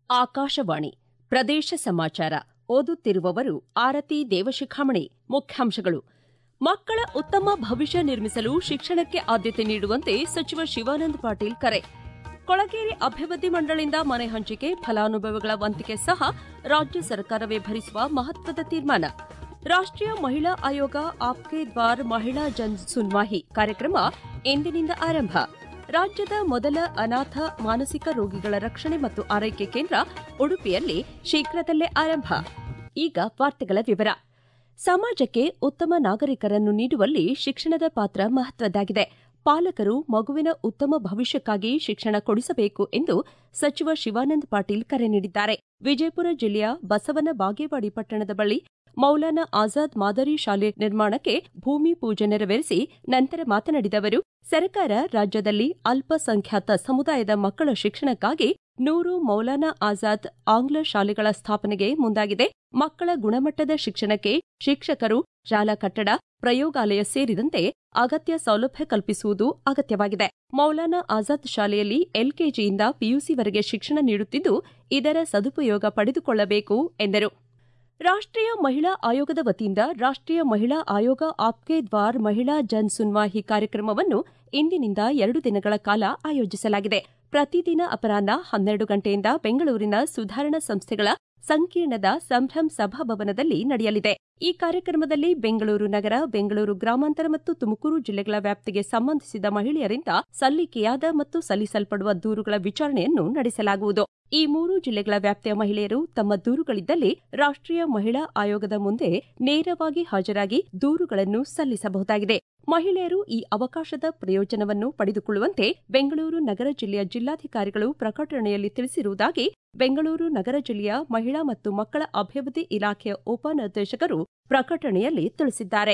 ಆಕಾಶವಾಣಿ ಪ್ರದೇಶ ಸಮಾಚಾರ ಓದುತ್ತಿರುವವರು ಆರತಿ ದೇವಶಿಖಾಮಣಿ ಮುಖ್ಯಾಂಶಗಳು ಮಕ್ಕಳ ಉತ್ತಮ ಭವಿಷ್ಯ ನಿರ್ಮಿಸಲು ಶಿಕ್ಷಣಕ್ಕೆ ಆದ್ಯತೆ ನೀಡುವಂತೆ ಸಚಿವ ಶಿವಾನಂದ ಪಾಟೀಲ್ ಕರೆ ಕೊಳಗೇರಿ ಅಭಿವೃದ್ಧಿ ಮಂಡಳಿಯಿಂದ ಮನೆ ಹಂಚಿಕೆ ಫಲಾನುಭವಿಗಳ ವಂತಿಗೆ ಸಹ ರಾಜ್ಯ ಸರ್ಕಾರವೇ ಭರಿಸುವ ಮಹತ್ವದ ತೀರ್ಮಾನ ರಾಷ್ಟೀಯ ಮಹಿಳಾ ಆಯೋಗ ಆಪ್ಕೆ ದ್ವಾರ್ ಮಹಿಳಾ ಜನ್ ಸುನ್ವಾಹಿ ಕಾರ್ಯಕ್ರಮ ಇಂದಿನಿಂದ ಆರಂಭ ರಾಜ್ಯದ ಮೊದಲ ಅನಾಥ ಮಾನಸಿಕ ರೋಗಿಗಳ ರಕ್ಷಣೆ ಮತ್ತು ಆರೈಕೆ ಕೇಂದ್ರ ಉಡುಪಿಯಲ್ಲಿ ಶೀಘ್ರದಲ್ಲೇ ಆರಂಭ ಈಗ ವಾರ್ತೆಗಳ ವಿವರ ಸಮಾಜಕ್ಕೆ ಉತ್ತಮ ನಾಗರಿಕರನ್ನು ನೀಡುವಲ್ಲಿ ಶಿಕ್ಷಣದ ಪಾತ್ರ ಮಹತ್ವದ್ದಾಗಿದೆ ಪಾಲಕರು ಮಗುವಿನ ಉತ್ತಮ ಭವಿಷ್ಯಕ್ಕಾಗಿ ಶಿಕ್ಷಣ ಕೊಡಿಸಬೇಕು ಎಂದು ಸಚಿವ ಶಿವಾನಂದ ಪಾಟೀಲ್ ಕರೆ ನೀಡಿದ್ದಾರೆ ವಿಜಯಪುರ ಜಿಲ್ಲೆಯ ಬಸವನ ಬಾಗೇವಾಡಿ ಪಟ್ಟಣದ ಬಳಿ ಮೌಲಾನಾ ಆಜಾದ್ ಮಾದರಿ ಶಾಲೆ ನಿರ್ಮಾಣಕ್ಕೆ ಭೂಮಿ ಪೂಜೆ ನೆರವೇರಿಸಿ ನಂತರ ಮಾತನಾಡಿದ ಅವರು ಸರ್ಕಾರ ರಾಜ್ಯದಲ್ಲಿ ಅಲ್ಪಸಂಖ್ಯಾತ ಸಮುದಾಯದ ಮಕ್ಕಳ ಶಿಕ್ಷಣಕ್ಕಾಗಿ ನೂರು ಮೌಲಾನಾ ಆಜಾದ್ ಆಂಗ್ಲ ಶಾಲೆಗಳ ಸ್ಥಾಪನೆಗೆ ಮುಂದಾಗಿದೆ ಮಕ್ಕಳ ಗುಣಮಟ್ಟದ ಶಿಕ್ಷಣಕ್ಕೆ ಶಿಕ್ಷಕರು ಶಾಲಾ ಕಟ್ಟಡ ಪ್ರಯೋಗಾಲಯ ಸೇರಿದಂತೆ ಅಗತ್ಯ ಸೌಲಭ್ಯ ಕಲ್ಪಿಸುವುದು ಅಗತ್ಯವಾಗಿದೆ ಮೌಲಾನಾ ಆಜಾದ್ ಶಾಲೆಯಲ್ಲಿ ಎಲ್ಕೆಜಿಯಿಂದ ಪಿಯುಸಿವರೆಗೆ ಶಿಕ್ಷಣ ನೀಡುತ್ತಿದ್ದು ಇದರ ಸದುಪಯೋಗ ಪಡೆದುಕೊಳ್ಳಬೇಕು ಎಂದರು ರಾಷ್ಟೀಯ ಮಹಿಳಾ ಆಯೋಗದ ವತಿಯಿಂದ ರಾಷ್ಟೀಯ ಮಹಿಳಾ ಆಯೋಗ ಆಪ್ಕೆ ದ್ವಾರ್ ಮಹಿಳಾ ಜನ್ ಸುನ್ವಾಹಿ ಕಾರ್ಯಕ್ರಮವನ್ನು ಇಂದಿನಿಂದ ಎರಡು ದಿನಗಳ ಕಾಲ ಆಯೋಜಿಸಲಾಗಿದೆ ಪ್ರತಿದಿನ ಅಪರಾಹ್ನ ಹನ್ನೆರಡು ಗಂಟೆಯಿಂದ ಬೆಂಗಳೂರಿನ ಸುಧಾರಣಾ ಸಂಸ್ಥೆಗಳ ಸಂಕೀರ್ಣದ ಸಂಭ್ರಮ್ ಸಭಾಭವನದಲ್ಲಿ ನಡೆಯಲಿದೆ ಈ ಕಾರ್ಯಕ್ರಮದಲ್ಲಿ ಬೆಂಗಳೂರು ನಗರ ಬೆಂಗಳೂರು ಗ್ರಾಮಾಂತರ ಮತ್ತು ತುಮಕೂರು ಜಿಲ್ಲೆಗಳ ವ್ಯಾಪ್ತಿಗೆ ಸಂಬಂಧಿಸಿದ ಮಹಿಳೆಯರಿಂದ ಸಲ್ಲಿಕೆಯಾದ ಮತ್ತು ಸಲ್ಲಿಸಲ್ಪಡುವ ದೂರುಗಳ ವಿಚಾರಣೆಯನ್ನು ನಡೆಸಲಾಗುವುದು ಈ ಮೂರು ಜಿಲ್ಲೆಗಳ ವ್ಯಾಪ್ತಿಯ ಮಹಿಳೆಯರು ತಮ್ಮ ದೂರುಗಳಿದ್ದಲ್ಲಿ ರಾಷ್ಟೀಯ ಮಹಿಳಾ ಆಯೋಗದ ಮುಂದೆ ನೇರವಾಗಿ ಹಾಜರಾಗಿ ದೂರುಗಳನ್ನು ಸಲ್ಲಿಸಬಹುದಾಗಿದೆ ಮಹಿಳೆಯರು ಈ ಅವಕಾಶದ ಪ್ರಯೋಜನವನ್ನು ಪಡೆದುಕೊಳ್ಳುವಂತೆ ಬೆಂಗಳೂರು ನಗರ ಜಿಲ್ಲೆಯ ಜಿಲ್ಲಾಧಿಕಾರಿಗಳು ಪ್ರಕಟಣೆಯಲ್ಲಿ ತಿಳಿಸಿರುವುದಾಗಿ ಬೆಂಗಳೂರು ನಗರ ಜಿಲ್ಲೆಯ ಮಹಿಳಾ ಮತ್ತು ಮಕ್ಕಳ ಅಭಿವೃದ್ಧಿ ಇಲಾಖೆಯ ಉಪನಿರ್ದೇಶಕರು ಪ್ರಕಟಣೆಯಲ್ಲಿ ತಿಳಿಸಿದ್ದಾರೆ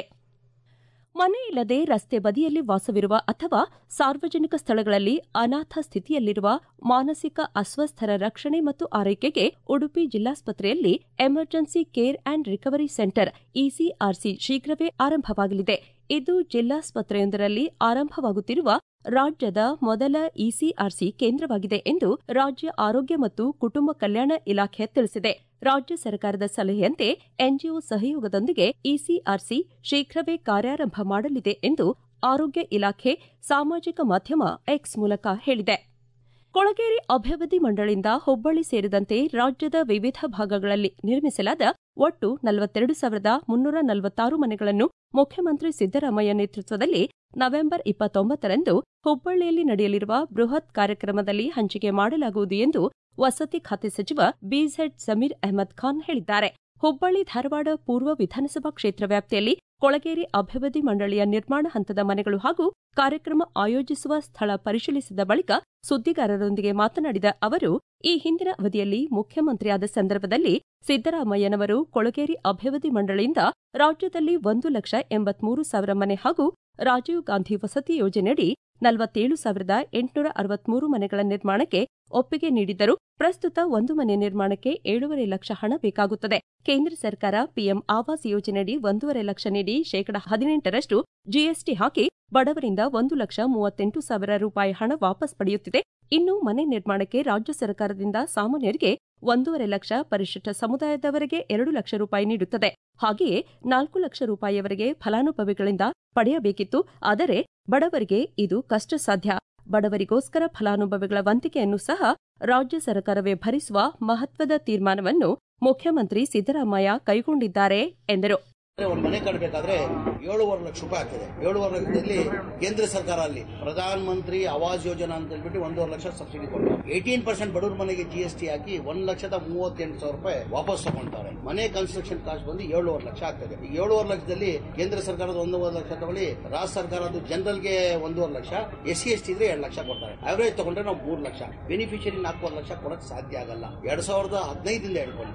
ಮನೆಯಿಲ್ಲದೆ ರಸ್ತೆ ಬದಿಯಲ್ಲಿ ವಾಸವಿರುವ ಅಥವಾ ಸಾರ್ವಜನಿಕ ಸ್ಥಳಗಳಲ್ಲಿ ಅನಾಥ ಸ್ಥಿತಿಯಲ್ಲಿರುವ ಮಾನಸಿಕ ಅಸ್ವಸ್ಥರ ರಕ್ಷಣೆ ಮತ್ತು ಆರೈಕೆಗೆ ಉಡುಪಿ ಜಿಲ್ಲಾಸ್ಪತ್ರೆಯಲ್ಲಿ emergency care and recovery centre ECRC ಶೀಘ್ರವೇ ಆರಂಭವಾಗಲಿದೆ ಇದು ಜಿಲ್ಲಾಸ್ಪತ್ರೆಯೊಂದರಲ್ಲಿ ಆರಂಭವಾಗುತ್ತಿರುವ ರಾಜ್ಯದ ಮೊದಲ ಇಸಿಆರ್ಸಿ ಕೇಂದ್ರವಾಗಿದೆ ಎಂದು ರಾಜ್ಯ ಆರೋಗ್ಯ ಮತ್ತು ಕುಟುಂಬ ಕಲ್ಯಾಣ ಇಲಾಖೆ ತಿಳಿಸಿದೆ ರಾಜ್ಯ ಸರ್ಕಾರದ ಸಲಹೆಯಂತೆ ಎನ್ಜಿಒ ಸಹಯೋಗದೊಂದಿಗೆ ಇಸಿಆರ್ಸಿ ಶೀಘ್ರವೇ ಕಾರ್ಯಾರಂಭ ಮಾಡಲಿದೆ ಎಂದು ಆರೋಗ್ಯ ಇಲಾಖೆ ಸಾಮಾಜಿಕ ಮಾಧ್ಯಮ ಎಕ್ಸ್ ಮೂಲಕ ಹೇಳಿದೆ ಕೊಳಗೇರಿ ಅಭಿವೃದ್ಧಿ ಮಂಡಳಿಯಿಂದ ಹುಬ್ಬಳ್ಳಿ ಸೇರಿದಂತೆ ರಾಜ್ಯದ ವಿವಿಧ ಭಾಗಗಳಲ್ಲಿ ನಿರ್ಮಿಸಲಾದ ಒಟ್ಟು ನಲವತ್ತೆರಡು ಸಾವಿರದ ಮುನ್ನೂರ ನಲವತ್ತಾರು ಮನೆಗಳನ್ನು ಮುಖ್ಯಮಂತ್ರಿ ಸಿದ್ದರಾಮಯ್ಯ ನೇತೃತ್ವದಲ್ಲಿ ನವೆಂಬರ್ ಇಪ್ಪತ್ತೊಂಬತ್ತರಂದು ಹುಬ್ಬಳ್ಳಿಯಲ್ಲಿ ನಡೆಯಲಿರುವ ಬೃಹತ್ ಕಾರ್ಯಕ್ರಮದಲ್ಲಿ ಹಂಚಿಕೆ ಮಾಡಲಾಗುವುದು ಎಂದು ವಸತಿ ಖಾತೆ ಸಚಿವ ಬಿಝೆಡ್ ಸಮೀರ್ ಅಹಮದ್ ಖಾನ್ ಹೇಳಿದ್ದಾರೆ ಹುಬ್ಬಳ್ಳಿ ಧಾರವಾಡ ಪೂರ್ವ ವಿಧಾನಸಭಾ ಕ್ಷೇತ್ರ ವ್ಯಾಪ್ತಿಯಲ್ಲಿ ಕೊಳಗೇರಿ ಅಭಿವೃದ್ಧಿ ಮಂಡಳಿಯ ನಿರ್ಮಾಣ ಹಂತದ ಮನೆಗಳು ಹಾಗೂ ಕಾರ್ಯಕ್ರಮ ಆಯೋಜಿಸುವ ಸ್ಥಳ ಪರಿಶೀಲಿಸಿದ ಬಳಿಕ ಸುದ್ದಿಗಾರರೊಂದಿಗೆ ಮಾತನಾಡಿದ ಅವರು ಈ ಹಿಂದಿನ ಅವಧಿಯಲ್ಲಿ ಮುಖ್ಯಮಂತ್ರಿಯಾದ ಸಂದರ್ಭದಲ್ಲಿ ಸಿದ್ದರಾಮಯ್ಯನವರು ಕೊಳಗೇರಿ ಅಭಿವೃದ್ಧಿ ಮಂಡಳಿಯಿಂದ ರಾಜ್ಯದಲ್ಲಿ ಒಂದು ಲಕ್ಷ ಎಂಬತ್ಮೂರು ಸಾವಿರ ಮನೆ ಹಾಗೂ ರಾಜೀವ್ ಗಾಂಧಿ ವಸತಿ ಯೋಜನೆಯಡಿ ನಲವತ್ತೇಳು ಸಾವಿರದ ಎಂಟುನೂರ ಅರವತ್ಮೂರು ಮನೆಗಳ ನಿರ್ಮಾಣಕ್ಕೆ ಒಪ್ಪಿಗೆ ನೀಡಿದ್ದರು ಪ್ರಸ್ತುತ ಒಂದು ಮನೆ ನಿರ್ಮಾಣಕ್ಕೆ ಏಳೂವರೆ ಲಕ್ಷ ಹಣ ಬೇಕಾಗುತ್ತದೆ ಕೇಂದ್ರ ಸರ್ಕಾರ ಪಿಎಂ ಆವಾಸ್ ಯೋಜನೆಯಡಿ ಒಂದೂವರೆ ಲಕ್ಷ ನೀಡಿ ಶೇಕಡ ಹದಿನೆಂಟರಷ್ಟು ಜಿಎಸ್ಟಿ ಹಾಕಿ ಬಡವರಿಂದ ಒಂದು ಲಕ್ಷ ಮೂವತ್ತೆಂಟು ಸಾವಿರ ರೂಪಾಯಿ ಹಣ ವಾಪಸ್ ಪಡೆಯುತ್ತಿದೆ ಇನ್ನು ಮನೆ ನಿರ್ಮಾಣಕ್ಕೆ ರಾಜ್ಯ ಸರ್ಕಾರದಿಂದ ಸಾಮಾನ್ಯರಿಗೆ ಒಂದೂವರೆ ಲಕ್ಷ ಪರಿಶಿಷ್ಟ ಸಮುದಾಯದವರೆಗೆ ಎರಡು ಲಕ್ಷ ರೂಪಾಯಿ ನೀಡುತ್ತದೆ ಹಾಗೆಯೇ ನಾಲ್ಕು ಲಕ್ಷ ರೂಪಾಯಿಯವರೆಗೆ ಫಲಾನುಭವಿಗಳಿಂದ ಪಡೆಯಬೇಕಿತ್ತು ಆದರೆ ಬಡವರಿಗೆ ಇದು ಕಷ್ಟ ಸಾಧ್ಯ ಬಡವರಿಗೋಸ್ಕರ ಫಲಾನುಭವಿಗಳ ವಂತಿಕೆಯನ್ನು ಸಹ ರಾಜ್ಯ ಸರ್ಕಾರವೇ ಭರಿಸುವ ಮಹತ್ವದ ತೀರ್ಮಾನವನ್ನು ಮುಖ್ಯಮಂತ್ರಿ ಸಿದ್ದರಾಮಯ್ಯ ಕೈಗೊಂಡಿದ್ದಾರೆ ಎಂದರು ಒಂದು ಮನೆ ಕಟ್ಟಬೇಕಾದ್ರೆ ಏಳುವರೆ ಲಕ್ಷ ರೂಪಾಯಿ ಆಗ್ತದೆ ಏಳುವರೆ ಲಕ್ಷದಲ್ಲಿ ಕೇಂದ್ರ ಸರ್ಕಾರ ಅಲ್ಲಿ ಪ್ರಧಾನ ಮಂತ್ರಿ ಆವಾಸ್ ಯೋಜನಾ ಅಂತ ಹೇಳ್ಬಿಟ್ಟು ಒಂದೂವರೆ ಲಕ್ಷ ಸಬ್ಸಿಡಿ ಕೊಡ್ತಾರೆ ಏಟೀನ್ ಪರ್ಸೆಂಟ್ ಬಡವ್ರ ಮನೆಗೆ ಜಿ ಎಸ್ ಟಿ ಹಾಕಿ ಒಂದ್ ಲಕ್ಷದ ಮೂವತ್ತೆಂಟು ಸಾವಿರ ರೂಪಾಯಿ ವಾಪಸ್ ತಗೊಂತಾರೆ ಮನೆ ಕನ್ಸ್ಟ್ರಕ್ಷನ್ ಕಾಸ್ಟ್ ಬಂದು ಏಳುವರೆ ಲಕ್ಷ ಆಗ್ತದೆ ಈ ಏಳುವರೆ ಲಕ್ಷದಲ್ಲಿ ಕೇಂದ್ರ ಸರ್ಕಾರದ ಒಂದೂವರೆ ಲಕ್ಷ ತಗೊಳ್ಳಿ ರಾಜ್ಯ ಸರ್ಕಾರದ ಜನರಲ್ಗೆ ಒಂದೂವರೆ lakh S C S T ಇದ್ರೆ ಎರಡು ಲಕ್ಷ ಕೊಡ್ತಾರೆ ಅವರೇಜ್ ತಗೊಂಡ್ರೆ ನಾವು ಮೂರು ಲಕ್ಷ ಬೆನಿಫಿಷರಿ ನಾಲ್ಕೂವರೆ ಲಕ್ಷ ಕೊಡಕ್ ಸಾಧ್ಯ ಆಗಲ್ಲ ಎರಡ್ ಸಾವಿರದ ಹದಿನೈದರಿಂದ ಹೇಳ್ಕೊಂಡು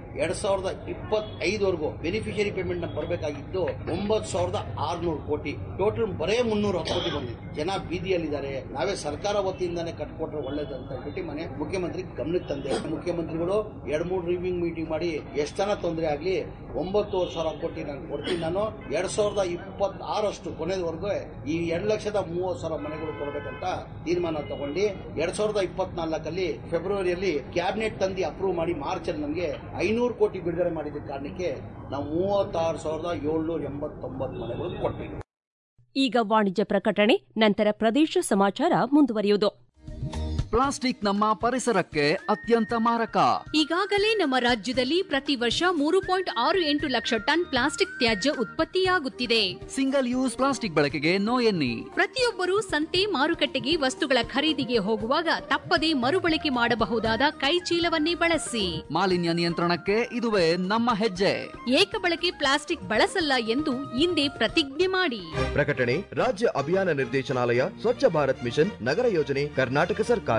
ಎರಡ್ ಸಾವಿರದ ಇಪ್ಪತ್ತೈದವರೆಗೂ ಬೆನಿಫಿಷಿಯರಿ ಪೇಮೆಂಟ್ ನಮ್ಗೆ ಬರಬೇಕಾಗಿದ್ದು ಒಂಬತ್ತು ಸಾವಿರದ ಆರ್ನೂರು ಕೋಟಿ ಟೋಟಲ್ ಬರೇ ಮುನ್ನೂರ ಹತ್ತು ಕೋಟಿ ಬಂದಿದೆ ಜನ ಬೀದಿಯಲ್ಲಿದ್ದಾರೆ ನಾವೇ ಸರ್ಕಾರ ವತಿಯಿಂದಾನೇ ಕಟ್ಕೊಟ್ರೆ ಒಳ್ಳೇದು ಅಂತ ಹೇಳ್ಬಿಟ್ಟು ಮನೆ ಮುಖ್ಯಮಂತ್ರಿ ಗಮನಕ್ಕೆ ತಂದೆ ಮುಖ್ಯಮಂತ್ರಿಗಳು ಎರಡ್ ಮೂರು ರಿವ್ಯೂಂಗ್ ಮೀಟಿಂಗ್ ಮಾಡಿ ಎಷ್ಟನ ತೊಂದರೆ ಆಗ್ಲಿ ಒಂಬತ್ತುವರೆ ಸಾವಿರ ಕೋಟಿ ನಾನು ಕೊಡ್ತೀನಿ ನಾನು ಎರಡ್ ಸಾವಿರದ ಇಪ್ಪತ್ತಾರಷ್ಟು ಕೊನೆಯವರೆಗೂ ಈ ಎರಡು ಲಕ್ಷದ ಮೂವತ್ತು ಸಾವಿರ ಮನೆಗಳು ಕೊಡಬೇಕಂತ ತೀರ್ಮಾನ ತಗೊಂಡು ಎರಡ್ ಸಾವಿರದ ಇಪ್ಪತ್ನಾಲ್ಕಲ್ಲಿ ಫೆಬ್ರವರಿಯಲ್ಲಿ ಕ್ಯಾಬಿನೆಟ್ ತಂದು ಅಪ್ರೂವ್ ಮಾಡಿ ಮಾರ್ಚ್ ಅಲ್ಲಿ ನಮಗೆ ಐನೂರು ಕೋಟಿ ಬಿಡುಗಡೆ ಮಾಡಿದ ಕಾರಣಕ್ಕೆ ನಾವು ಮೂವತ್ತಾರು ಸಾವಿರದ ಏಳ್ನೂರ ಎಂಬತ್ತೊಂಬತ್ತು ಮನೆಗಳು ಕೊಟ್ಟಿವಿ ಈಗ ವಾಣಿಜ್ಯ ಪ್ರಕಟಣೆ ನಂತರ ಪ್ರದೇಶ ಸಮಾಚಾರ ಮುಂದುವರಿಯುವುದು ಪ್ಲಾಸ್ಟಿಕ್ ನಮ್ಮ ಪರಿಸರಕ್ಕೆ ಅತ್ಯಂತ ಮಾರಕ ಈಗಾಗಲೇ ನಮ್ಮ ರಾಜ್ಯದಲ್ಲಿ ಪ್ರತಿ ವರ್ಷ ಮೂರು ಪಾಯಿಂಟ್ ಆರು ಎಂಟು ಲಕ್ಷ ಟನ್ ಪ್ಲಾಸ್ಟಿಕ್ ತ್ಯಾಜ್ಯ ಉತ್ಪತ್ತಿಯಾಗುತ್ತಿದೆ ಸಿಂಗಲ್ ಯೂಸ್ ಪ್ಲಾಸ್ಟಿಕ್ ಬಳಕೆಗೆ ನೋ ಎನ್ನಿ ಪ್ರತಿಯೊಬ್ಬರೂ ಸಂತೆ ಮಾರುಕಟ್ಟೆಗೆ ವಸ್ತುಗಳ ಖರೀದಿಗೆ ಹೋಗುವಾಗ ತಪ್ಪದೇ ಮರುಬಳಕೆ ಮಾಡಬಹುದಾದ ಕೈಚೀಲವನ್ನೇ ಬಳಸಿ ಮಾಲಿನ್ಯ ನಿಯಂತ್ರಣಕ್ಕೆ ಇದುವೇ ನಮ್ಮ ಹೆಜ್ಜೆ ಏಕಬಳಕೆ ಪ್ಲಾಸ್ಟಿಕ್ ಬಳಸಲ್ಲ ಎಂದು ಇಂದೇ ಪ್ರತಿಜ್ಞೆ ಮಾಡಿ ಪ್ರಕಟಣೆ ರಾಜ್ಯ ಅಭಿಯಾನ ನಿರ್ದೇಶನಾಲಯ ಸ್ವಚ್ಛ ಭಾರತ್ ಮಿಷನ್ ನಗರ ಯೋಜನೆ ಕರ್ನಾಟಕ ಸರ್ಕಾರ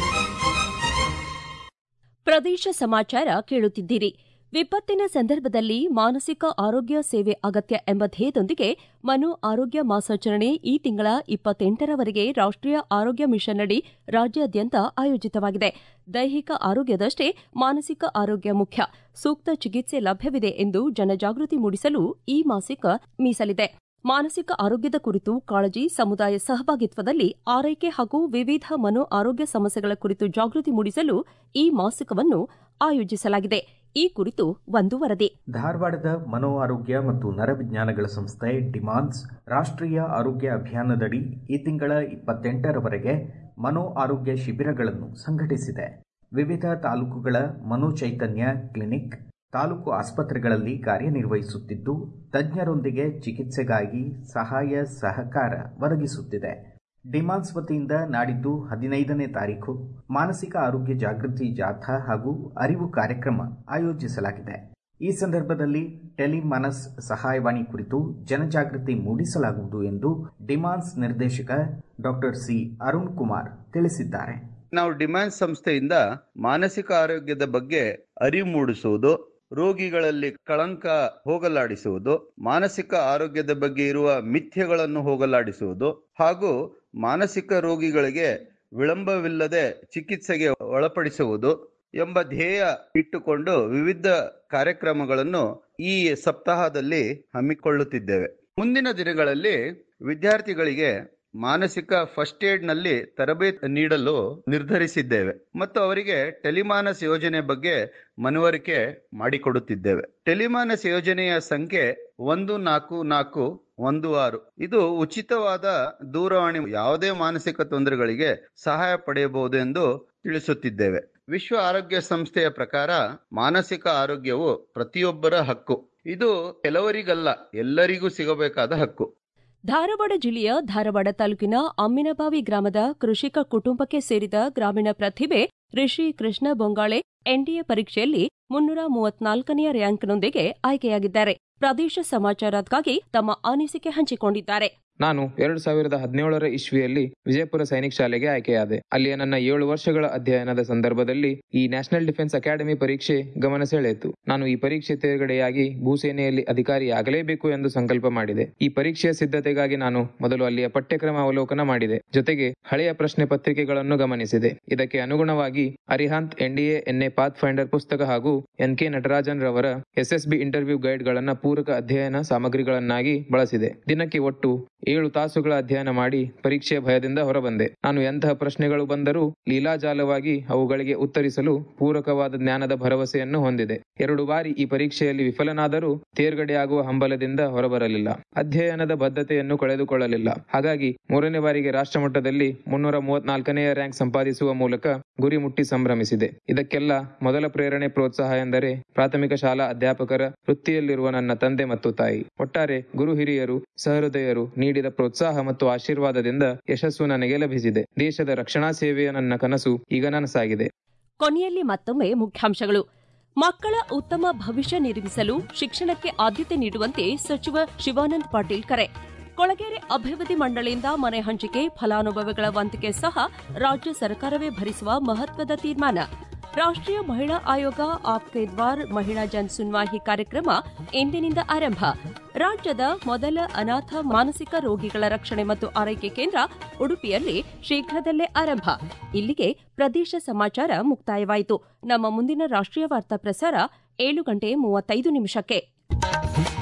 ಪ್ರದೇಶ ಸಮಾಚಾರ ಕೇಳುತ್ತಿದ್ದೀರಿ ವಿಪತ್ತಿನ ಸಂದರ್ಭದಲ್ಲಿ ಮಾನಸಿಕ ಆರೋಗ್ಯ ಸೇವೆ ಅಗತ್ಯ ಎಂಬ ಧ್ಯೇಯದೊಂದಿಗೆ ಮನು ಆರೋಗ್ಯ ಮಾಸಾಚರಣೆ ಈ ತಿಂಗಳ ಇಪ್ಪತ್ತೆಂಟರವರೆಗೆ ರಾಷ್ಟ್ರೀಯ ಆರೋಗ್ಯ ಮಿಷನ್ ಅಡಿ ರಾಜ್ಯಾದ್ಯಂತ ಆಯೋಜಿತವಾಗಿದೆ ದೈಹಿಕ ಆರೋಗ್ಯದಷ್ಟೇ ಮಾನಸಿಕ ಆರೋಗ್ಯ ಮುಖ್ಯ ಸೂಕ್ತ ಚಿಕಿತ್ಸೆ ಲಭ್ಯವಿದೆ ಎಂದು ಜನಜಾಗೃತಿ ಮೂಡಿಸಲು ಈ ಮಾಸಿಕ ಮೀಸಲಿದೆ ಮಾನಸಿಕ ಆರೋಗ್ಯದ ಕುರಿತು ಕಾಳಜಿ ಸಮುದಾಯ ಸಹಭಾಗಿತ್ವದಲ್ಲಿ ಆರೈಕೆ ಹಾಗೂ ವಿವಿಧ ಮನೋ ಆರೋಗ್ಯ ಸಮಸ್ಯೆಗಳ ಕುರಿತು ಜಾಗೃತಿ ಮೂಡಿಸಲು ಈ ಮಾಸಿಕವನ್ನು ಆಯೋಜಿಸಲಾಗಿದೆ ಈ ಕುರಿತು ಒಂದು ವರದಿ ಧಾರವಾಡದ ಮನೋ ಆರೋಗ್ಯ ಮತ್ತು ನರವಿಜ್ಞಾನಗಳ ಸಂಸ್ಥೆ ಡಿಮಾನ್ಸ್ ರಾಷ್ಟ್ರೀಯ ಆರೋಗ್ಯ ಅಭಿಯಾನದಡಿ ಈ ತಿಂಗಳ ಇಪ್ಪತ್ತೆಂಟರವರೆಗೆ ಮನೋ ಆರೋಗ್ಯ ಶಿಬಿರಗಳನ್ನು ಸಂಘಟಿಸಿದೆ ವಿವಿಧ ತಾಲೂಕುಗಳ ಮನೋಚೈತನ್ಯ ಕ್ಲಿನಿಕ್ ತಾಲೂಕು ಆಸ್ಪತ್ರೆಗಳಲ್ಲಿ ಕಾರ್ಯನಿರ್ವಹಿಸುತ್ತಿದ್ದು ತಜ್ಞರೊಂದಿಗೆ ಚಿಕಿತ್ಸೆಗಾಗಿ ಸಹಾಯ ಸಹಕಾರ ಒದಗಿಸುತ್ತಿದೆ ಡಿಮಾನ್ಸ್ ವತಿಯಿಂದ ನಾಡಿದ್ದು ಹದಿನೈದನೇ ತಾರೀಖು ಮಾನಸಿಕ ಆರೋಗ್ಯ ಜಾಗೃತಿ ಜಾಥಾ ಹಾಗೂ ಅರಿವು ಕಾರ್ಯಕ್ರಮ ಆಯೋಜಿಸಲಾಗಿದೆ ಈ ಸಂದರ್ಭದಲ್ಲಿ ಟೆಲಿಮಾನಸ್ ಸಹಾಯವಾಣಿ ಕುರಿತು ಜನಜಾಗೃತಿ ಮೂಡಿಸಲಾಗುವುದು ಎಂದು ಡಿಮಾನ್ಸ್ ನಿರ್ದೇಶಕ ಡಾಕ್ಟರ್ ಸಿ ಅರುಣ್ ಕುಮಾರ್ ತಿಳಿಸಿದ್ದಾರೆ ನಾವು ಡಿಮ್ಯಾಂಡ್ ಸಂಸ್ಥೆಯಿಂದ ಮಾನಸಿಕ ಆರೋಗ್ಯದ ಬಗ್ಗೆ ಅರಿವು ಮೂಡಿಸುವುದು ರೋಗಿಗಳಲ್ಲಿ ಕಳಂಕ ಹೋಗಲಾಡಿಸುವುದು ಮಾನಸಿಕ ಆರೋಗ್ಯದ ಬಗ್ಗೆ ಇರುವ ಮಿಥ್ಯಗಳನ್ನು ಹೋಗಲಾಡಿಸುವುದು ಹಾಗೂ ಮಾನಸಿಕ ರೋಗಿಗಳಿಗೆ ವಿಳಂಬವಿಲ್ಲದೆ ಚಿಕಿತ್ಸೆಗೆ ಒಳಪಡಿಸುವುದು ಎಂಬ ಧ್ಯೇಯ ಇಟ್ಟುಕೊಂಡು ವಿವಿಧ ಕಾರ್ಯಕ್ರಮಗಳನ್ನು ಈ ಸಪ್ತಾಹದಲ್ಲಿ ಹಮ್ಮಿಕೊಳ್ಳುತ್ತಿದ್ದೇವೆ ಮುಂದಿನ ದಿನಗಳಲ್ಲಿ ವಿದ್ಯಾರ್ಥಿಗಳಿಗೆ ಮಾನಸಿಕ ಫಸ್ಟ್ ಏಡ್ ನಲ್ಲಿ ತರಬೇತಿ ನೀಡಲು ನಿರ್ಧರಿಸಿದ್ದೇವೆ ಮತ್ತು ಅವರಿಗೆ ಟೆಲಿಮಾನಸ್ ಯೋಜನೆ ಬಗ್ಗೆ ಮನವರಿಕೆ ಮಾಡಿಕೊಡುತ್ತಿದ್ದೇವೆ ಟೆಲಿಮಾನಸ್ ಯೋಜನೆಯ ಸಂಖ್ಯೆ ಒಂದು ನಾಲ್ಕು ನಾಲ್ಕು ಒಂದು ಆರು ಇದು ಉಚಿತವಾದ ದೂರವಾಣಿ ಯಾವುದೇ ಮಾನಸಿಕ ತೊಂದರೆಗಳಿಗೆ ಸಹಾಯ ಪಡೆಯಬಹುದು ಎಂದು ತಿಳಿಸುತ್ತಿದ್ದೇವೆ ವಿಶ್ವ ಆರೋಗ್ಯ ಸಂಸ್ಥೆಯ ಪ್ರಕಾರ ಮಾನಸಿಕ ಆರೋಗ್ಯವು ಪ್ರತಿಯೊಬ್ಬರ ಹಕ್ಕು ಇದು ಕೆಲವರಿಗಲ್ಲ ಎಲ್ಲರಿಗೂ ಸಿಗಬೇಕಾದ ಹಕ್ಕು ಧಾರವಾಡ ಜಿಲ್ಲೆಯ ಧಾರವಾಡ ತಾಲೂಕಿನ ಅಮ್ಮಿನಬಾವಿ ಗ್ರಾಮದ ಕೃಷಿಕ ಕುಟುಂಬಕ್ಕೆ ಸೇರಿದ ಗ್ರಾಮೀಣ ಪ್ರತಿಭೆ ರಿಷಿ ಕೃಷ್ಣ ಬೊಂಗಾಳೆ ಎನ್ಡಿಎ ಪರೀಕ್ಷೆಯಲ್ಲಿ ಮುನ್ನೂರ ಮೂವತ್ನಾಲ್ಕನೆಯ ರ್ಯಾಂಕ್ನೊಂದಿಗೆ ಆಯ್ಕೆಯಾಗಿದ್ದಾರೆ ಪ್ರದೇಶ ಸಮಾಚಾರಕ್ಕಾಗಿ ತಮ್ಮ ಅನಿಸಿಕೆ ಹಂಚಿಕೊಂಡಿದ್ದಾರೆ ನಾನು ಎರಡು ಸಾವಿರದ ಹದಿನೇಳರ ಇಸ್ವಿಯಲ್ಲಿ ವಿಜಯಪುರ ಸೈನಿಕ ಶಾಲೆಗೆ ಆಯ್ಕೆಯಾದೆ ಅಲ್ಲಿಯ ನನ್ನ ಏಳು ವರ್ಷಗಳ ಅಧ್ಯಯನದ ಸಂದರ್ಭದಲ್ಲಿ ಈ ನ್ಯಾಷನಲ್ ಡಿಫೆನ್ಸ್ ಅಕಾಡೆಮಿ ಪರೀಕ್ಷೆ ಗಮನ ಸೆಳೆಯಿತು ನಾನು ಈ ಪರೀಕ್ಷೆ ತೇರ್ಗಡೆಯಾಗಿ ಭೂಸೇನೆಯಲ್ಲಿ ಅಧಿಕಾರಿಯಾಗಲೇಬೇಕು ಎಂದು ಸಂಕಲ್ಪ ಮಾಡಿದೆ ಈ ಪರೀಕ್ಷೆಯ ಸಿದ್ಧತೆಗಾಗಿ ನಾನು ಮೊದಲು ಅಲ್ಲಿಯ ಪಠ್ಯಕ್ರಮ ಅವಲೋಕನ ಮಾಡಿದೆ ಜೊತೆಗೆ ಹಳೆಯ ಪ್ರಶ್ನೆ ಪತ್ರಿಕೆಗಳನ್ನು ಗಮನಿಸಿದೆ ಇದಕ್ಕೆ ಅನುಗುಣವಾಗಿ Arihant NDA NA pathfinder ಪುಸ್ತಕ ಹಾಗೂ ಎನ್ ಕೆ ನಟರಾಜನ್ ರವರ ಎಸ್ಎಸ್ಬಿ ಇಂಟರ್ವ್ಯೂ ಗೈಡ್ಗಳನ್ನ ಪೂರಕ ಅಧ್ಯಯನ ಸಾಮಗ್ರಿಗಳನ್ನಾಗಿ ಬಳಸಿದೆ ದಿನಕ್ಕೆ ಒಟ್ಟು ಏಳು ತಾಸುಗಳ ಅಧ್ಯಯನ ಮಾಡಿ ಪರೀಕ್ಷೆಯ ಭಯದಿಂದ ಹೊರಬಂದೆ ನಾನು ಎಂತಹ ಪ್ರಶ್ನೆಗಳು ಬಂದರೂ ಲೀಲಾಜಾಲವಾಗಿ ಅವುಗಳಿಗೆ ಉತ್ತರಿಸಲು ಪೂರಕವಾದ ಜ್ಞಾನದ ಭರವಸೆಯನ್ನು ಹೊಂದಿದೆ ಎರಡು ಬಾರಿ ಈ ಪರೀಕ್ಷೆಯಲ್ಲಿ ವಿಫಲನಾದರೂ ತೇರ್ಗಡೆಯಾಗುವ ಹಂಬಲದಿಂದ ಹೊರಬರಲಿಲ್ಲ ಅಧ್ಯಯನದ ಬದ್ಧತೆಯನ್ನು ಕಳೆದುಕೊಳ್ಳಲಿಲ್ಲ ಹಾಗಾಗಿ ಮೂರನೇ ಬಾರಿಗೆ ರಾಷ್ಟ್ರಮಟ್ಟದಲ್ಲಿ ಮುನ್ನೂರ ಮೂವತ್ನಾಲ್ಕನೆಯ ರ್ಯಾಂಕ್ ಸಂಪಾದಿಸುವ ಮೂಲಕ ಗುರಿ ಮುಟ್ಟಿ ಸಂಭ್ರಮಿಸಿದೆ ಇದಕ್ಕೆಲ್ಲ ಮೊದಲ ಪ್ರೇರಣೆ ಪ್ರೋತ್ಸಾಹ ಎಂದರೆ ಪ್ರಾಥಮಿಕ ಶಾಲಾ ಅಧ್ಯಾಪಕರ ವೃತ್ತಿಯಲ್ಲಿರುವ ನನ್ನ ತಂದೆ ಮತ್ತು ತಾಯಿ ಒಟ್ಟಾರೆ ಗುರು ಹಿರಿಯರು ಸಹೃದಯರು ನೀಡಿದ ಪ್ರೋತ್ಸಾಹ ಮತ್ತು ಆಶೀರ್ವಾದದಿಂದ ಯಶಸ್ಸು ನನಗೆ ಲಭಿಸಿದೆ ದೇಶದ ರಕ್ಷಣಾ ಸೇವೆಯ ನನ್ನ ಕನಸು ಈಗ ನನಸಾಗಿದೆ ಕೊನೆಯಲ್ಲಿ ಮತ್ತೊಮ್ಮೆ ಮುಖ್ಯಾಂಶಗಳು ಮಕ್ಕಳ ಉತ್ತಮ ಭವಿಷ್ಯ ನಿರ್ಮಿಸಲು ಶಿಕ್ಷಣಕ್ಕೆ ಆದ್ಯತೆ ನೀಡುವಂತೆ ಸಚಿವ ಶಿವಾನಂದ ಪಾಟೀಲ್ ಕರೆ ಕೊಳಗೇರಿ ಅಭಿವೃದ್ಧಿ ಮಂಡಳಿಯಿಂದ ಮನೆ ಹಂಚಿಕೆ ಫಲಾನುಭವಿಗಳ ವಂತಿಗೆ ಸಹ ರಾಜ್ಯ ಸರ್ಕಾರವೇ ಭರಿಸುವ ಮಹತ್ವದ ತೀರ್ಮಾನ ರಾಷ್ಟ್ರೀಯ ಮಹಿಳಾ ಆಯೋಗ ಆಪ್ಕೆ ದ್ವಾರ್ ಮಹಿಳಾ ಜನ್ ಸುನ್ವಾಹಿ ಕಾರ್ಯಕ್ರಮ ಇಂದಿನಿಂದ ಆರಂಭ ರಾಜ್ಯದ ಮೊದಲ ಅನಾಥ ಮಾನಸಿಕ ರೋಗಿಗಳ ರಕ್ಷಣೆ ಮತ್ತು ಆರೈಕೆ ಕೇಂದ್ರ ಉಡುಪಿಯಲ್ಲಿ ಶೀಘ್ರದಲ್ಲೇ ಆರಂಭ ಇಲ್ಲಿಗೆ ಪ್ರದೇಶ ಸಮಾಚಾರ ಮುಕ್ತಾಯವಾಯಿತು ನಮ್ಮ ಮುಂದಿನ ರಾಷ್ಟ್ರೀಯ ವಾರ್ತಾ ಪ್ರಸಾರ ಏಳು ಗಂಟೆ ಮೂವತ್ತೈದು ನಿಮಿಷಕ್ಕೆ